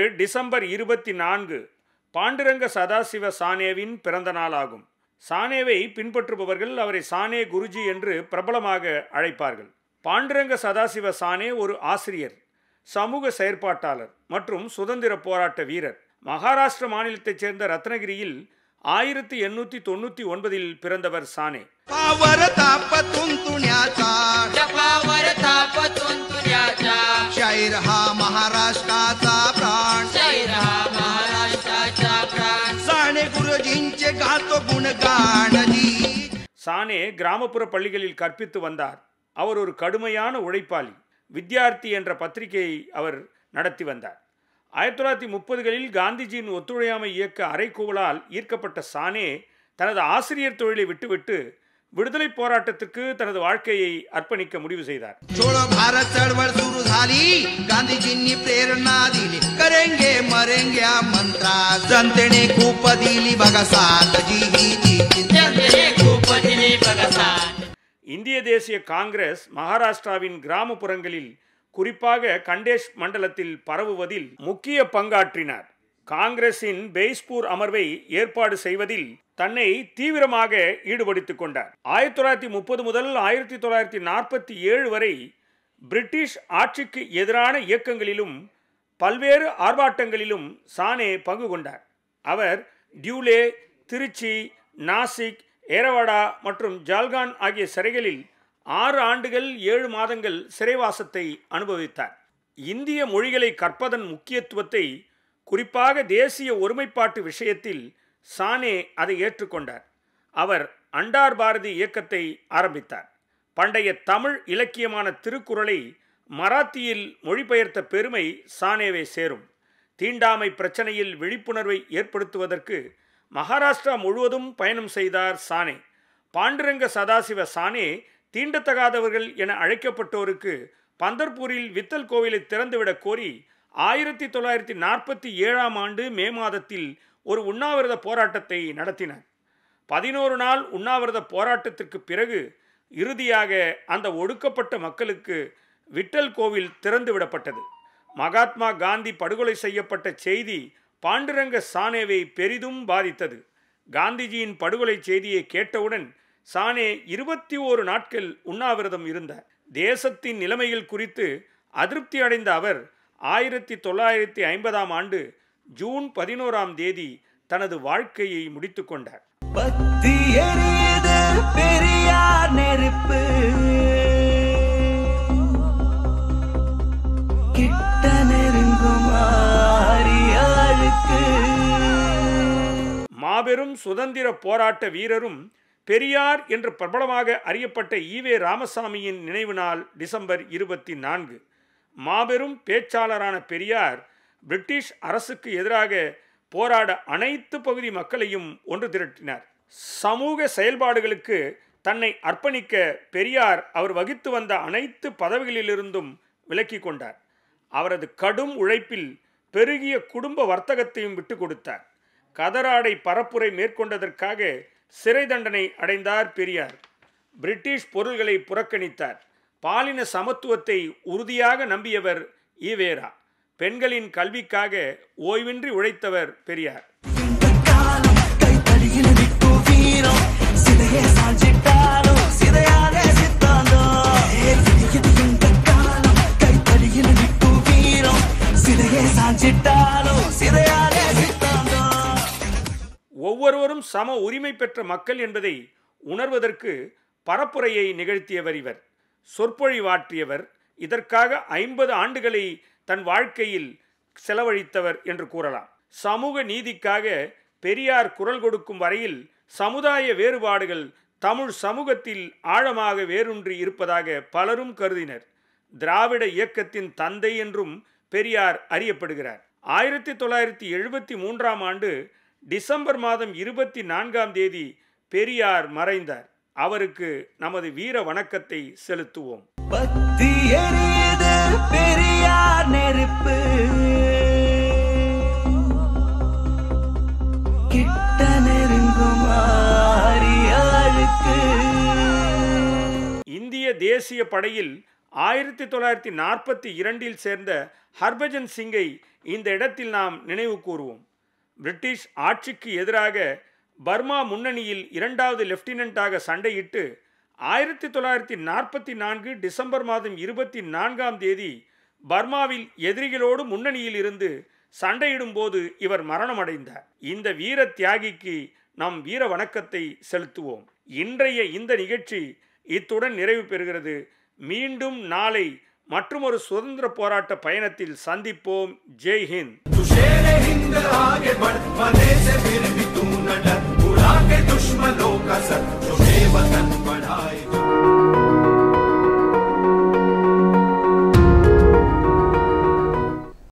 December இருபத்தி நான்கு பாண்டுரங்க சதாசிவ சானேவின் பிறந்த நாளாகும் சானேவை பின்பற்றுபவர்கள் அவரை சானே குருஜி என்று பிரபலமாக அழைப்பார்கள் பாண்டுரங்க சதாசிவ சானே ஒரு ஆசிரியர் சமூக செயற்பாட்டாளர் மற்றும் சுதந்திர போராட்ட வீரர் மகாராஷ்டிர மாநிலத்தைச் சேர்ந்த ரத்னகிரியில் ஆயிரத்தி எண்ணூற்றி தொண்ணூற்றி ஒன்பதில் பிறந்தவர் சானே पावर ताप तुंतुण्याचा जपावर ताप तुंतुण्याचा शाहीर हा महाराष्ट्राचा प्राण शैर हा महाराष्ट्राचा प्राण साने गुरुजींचे गातो गुणगानजी சானே கிராமப்புற பள்ளிகளில் கற்பித்து வந்தார் அவர் ஒரு கடுமையான உழைப்பாளி வித்யார்த்தி என்ற பத்திரிகையை அவர் நடத்தி வந்தார் ஆயிரத்தி தொள்ளாயிரத்தி முப்பதுகளில் காந்திஜியின் ஒத்துழையாமை இயக்க அரைக்கூவலால் ஈர்க்கப்பட்ட சானே தனது ஆசிரியர் தொழிலை விட்டுவிட்டு விடுதலை போராட்டத்திற்கு தனது வாழ்க்கையை அர்ப்பணிக்க முடிவு செய்தார் छोड भारत चळवळ सुरू झाली गांधीजींनी प्रेरणा दिली करेंगे मरेंगे या मंत्रा जनतेने खूप दिली बघा साथ जी ही जी जनतेने खूप दिली बघसात இந்திய தேசிய காங்கிரஸ் மகாராஷ்டிராவின் கிராமப்புறங்களில் குறிப்பாக கண்டேஷ் மண்டலத்தில் பரவுவதில் முக்கிய பங்காற்றினார் காங்கிரசின் பெய்ஸ்பூர் அமர்வை ஏற்பாடு செய்வதில் தன்னை தீவிரமாக ஈடுபடுத்திக் கொண்டார் ஆயிரத்தி தொள்ளாயிரத்தி முப்பது முதல் ஆயிரத்தி தொள்ளாயிரத்தி நாற்பத்தி ஏழு வரை பிரிட்டிஷ் ஆட்சிக்கு எதிரான இயக்கங்களிலும் பல்வேறு ஆர்ப்பாட்டங்களிலும் சானே பங்கு கொண்டார் அவர் டியூலே திருச்சி நாசிக் ஏரவாடா மற்றும் ஜால்கான் ஆகிய சிறைகளில் ஆறு ஆண்டுகள் ஏழு மாதங்கள் சிறைவாசத்தை அனுபவித்தார் இந்திய மொழிகளை கற்பதன் முக்கியத்துவத்தை குறிப்பாக தேசிய ஒருமைப்பாட்டு விஷயத்தில் சானே அதை ஏற்றுக்கொண்டார் அவர் அண்டார் பாரதி இயக்கத்தை ஆரம்பித்தார் பண்டைய தமிழ் இலக்கியமான திருக்குறளை மராத்தியில் மொழிபெயர்த்த பெருமை சானேவை சேரும் தீண்டாமை பிரச்சனையில் விழிப்புணர்வை ஏற்படுத்துவதற்கு மகாராஷ்டிரா முழுவதும் பயணம் செய்தார் சானே பாண்டுரங்க சதாசிவ சானே தீண்டத்தகாதவர்கள் என அழைக்கப்பட்டோருக்கு பந்தர்பூரில் வித்தல் கோவிலை திறந்துவிடக் கோரி ஆயிரத்தி தொள்ளாயிரத்தி நாற்பத்தி ஏழாம் ஆண்டு மே மாதத்தில் ஒரு உண்ணாவிரத போராட்டத்தை நடத்தினார் பதினோரு நாள் உண்ணாவிரத போராட்டத்திற்கு பிறகு இறுதியாக அந்த ஒடுக்கப்பட்ட மக்களுக்கு விட்டல் கோவில் திறந்து விடப்பட்டது மகாத்மா காந்தி படுகொலை செய்யப்பட்ட செய்தி பாண்டுரங்க சானேவை பெரிதும் பாதித்தது காந்திஜியின் படுகொலை செய்தியை கேட்டவுடன் சானே இருபத்தி ஓரு நாட்கள் உண்ணாவிரதம் இருந்தார் தேசத்தின் நிலைமைகள் குறித்து அதிருப்தி அடைந்த அவர் ஆயிரத்தி தொள்ளாயிரத்தி ஐம்பதாம் ஆண்டு ஜூன் பதினோராம் தேதி தனது வாழ்க்கையை முடித்துக் கொண்டார் பத்தி எரியுது பெரியார் நெருப்பு கிட்ட நெருங்கும் ஆரியாளுக்கு மாபெரும் சுதந்திர போராட்ட வீரரும் பெரியார் என்று பிரபலமாக அறியப்பட்ட ஈவே ராமசாமியின் நினைவு நாள் டிசம்பர் இருபத்தி நான்கு மாபெரும் பேச்சாளரான பெரியார் பிரிட்டிஷ் அரசுக்கு எதிராக போராட அனைத்து பகுதி மக்களையும் ஒன்று திரட்டினார் சமூக செயல்பாடுகளுக்கு தன்னை அர்ப்பணிக்க பெரியார் அவர் வகித்து வந்த அனைத்து பதவிகளிலிருந்தும் விலக்கிக் கொண்டார் அவரது கடும் உழைப்பில் பெருகிய குடும்ப வர்த்தகத்தையும் விட்டு கொடுத்தார் கதராடை பரப்புரை மேற்கொண்டதற்காக சிறை தண்டனை அடைந்தார் பெரியார் பிரிட்டிஷ் பொருள்களை புறக்கணித்தார் பாலின சமத்துவத்தை உறுதியாக நம்பியவர் ஈவேரா பெண்களின் கல்விக்காக ஓய்வின்றி உழைத்தவர் பெரியார் காலம் கைத்தடியில் நிற்கும் வீரம் சிதையே சாஞ்சிட்டாலும் சிதையாதே சித்தாந்தம் இது எங்க காலம் கைத்தடியில் நிற்கும் வீரம் சிதையே சாஞ்சிட்டாலும் சிதையாதே சித்தாந்தம் ஒவ்வொருவரும் சம உரிமை பெற்ற மக்கள் என்பதை உணர்வதற்கு பரப்புரையை நிகழ்த்தியவர் இவர் சொற்பொழிவாற்றியவர் இதற்காக ஐம்பது ஆண்டுகளை தன் வாழ்க்கையில் செலவழித்தவர் என்று கூறலாம் சமூக நீதிக்காக பெரியார் குரல் கொடுக்கும் வரையில் சமுதாய வேறுபாடுகள் தமிழ் சமூகத்தில் ஆழமாக வேரூன்றி இருப்பதாக பலரும் கருதினர் திராவிட இயக்கத்தின் தந்தை என்றும் பெரியார் அறியப்படுகிறார் ஆயிரத்தி தொள்ளாயிரத்தி எழுபத்தி மூன்றாம் ஆண்டு டிசம்பர் மாதம் இருபத்தி நான்காம் தேதி பெரியார் மறைந்தார் அவருக்கு நமது வீர வணக்கத்தை செலுத்துவோம் பத்தி எரியுது பெரியார் நெருப்பு கிட்ட நெருங்கும் ஆரியாளுக்கு இந்திய தேசிய படையில் ஆயிரத்தி தொள்ளாயிரத்தி நாற்பத்தி இரண்டில் சேர்ந்த ஹர்பஜன் சிங்கை இந்த இடத்தில் நாம் நினைவு கூறுவோம் பிரிட்டிஷ் ஆட்சிக்கு எதிராக பர்மா முன்னணியில் இரண்டாவது லெப்டினன்ட்டாக சண்டையிட்டு ஆயிரத்தி தொள்ளாயிரத்தி நாற்பத்தி நான்கு டிசம்பர் மாதம் இருபத்தி நான்காம் தேதி பர்மாவில் எதிரிகளோடு முன்னணியில் இருந்து சண்டையிடும் போது இவர் மரணமடைந்தார் இந்த வீர தியாகிக்கு நம் வீர வணக்கத்தை செலுத்துவோம் இன்றைய இந்த நிகழ்ச்சி இத்துடன் நிறைவு பெறுகிறது மீண்டும் நாளை மற்றொரு சுதந்திர போராட்ட பயணத்தில் சந்திப்போம் ஜெய் ஹிந்த் तू शेर हिंद